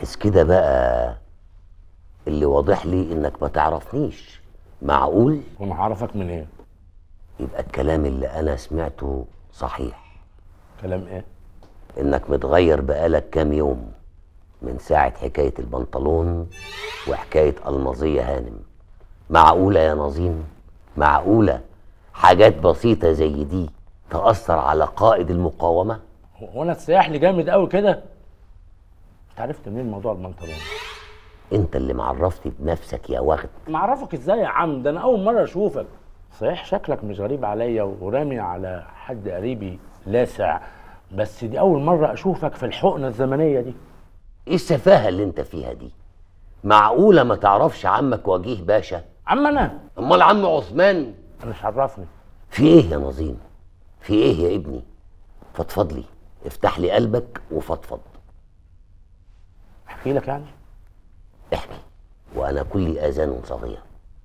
ركز كده بقى اللي واضح لي انك ما تعرفنيش معقول وانا هعرفك من ايه يبقى الكلام اللي انا سمعته صحيح كلام ايه انك متغير بقالك كام يوم من ساعة حكاية البنطلون وحكاية المظية هانم معقولة يا نظيم معقولة حاجات بسيطة زي دي تأثر على قائد المقاومة هو انا تسيح لي جامد قوي كده انت عرفت منين موضوع البنطلون انت اللي معرفتي بنفسك يا وغد معرفك ازاي يا عم ده انا اول مره اشوفك صحيح شكلك مش غريب عليا ورامي على حد قريبي لاسع بس دي اول مره اشوفك في الحقنه الزمنيه دي ايه السفاهة اللي انت فيها دي معقولة ما تعرفش عمك وجيه باشا عم انا امال عم عثمان انا مش عرفني في ايه يا نظيم في ايه يا ابني فضفض لي افتح لي قلبك وفضفض احكي لك يعني احكي وانا كل اذان صغير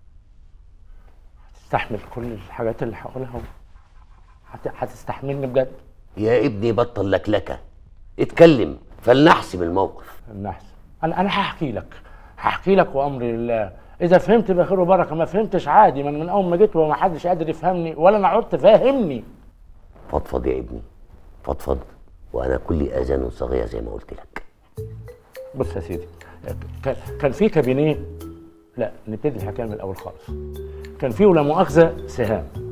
تستحمل كل الحاجات اللي هقولها هت... هتستحملني بجد يا ابني بطل لكلكه اتكلم فلنحسم الموقف النحس انا انا هحكي لك هحكي لك وامر لله اذا فهمت بخير وبركه ما فهمتش عادي من من اول ما جيت وما حدش قادر يفهمني ولا انا عدت فاهمني فضفض يا ابني فضفض وانا كل اذان صغير زي ما قلت لك بص يا سيدي كان كان في كابينيه لا نبتدي الحكايه من الاول خالص كان في ولا مؤاخذه سهام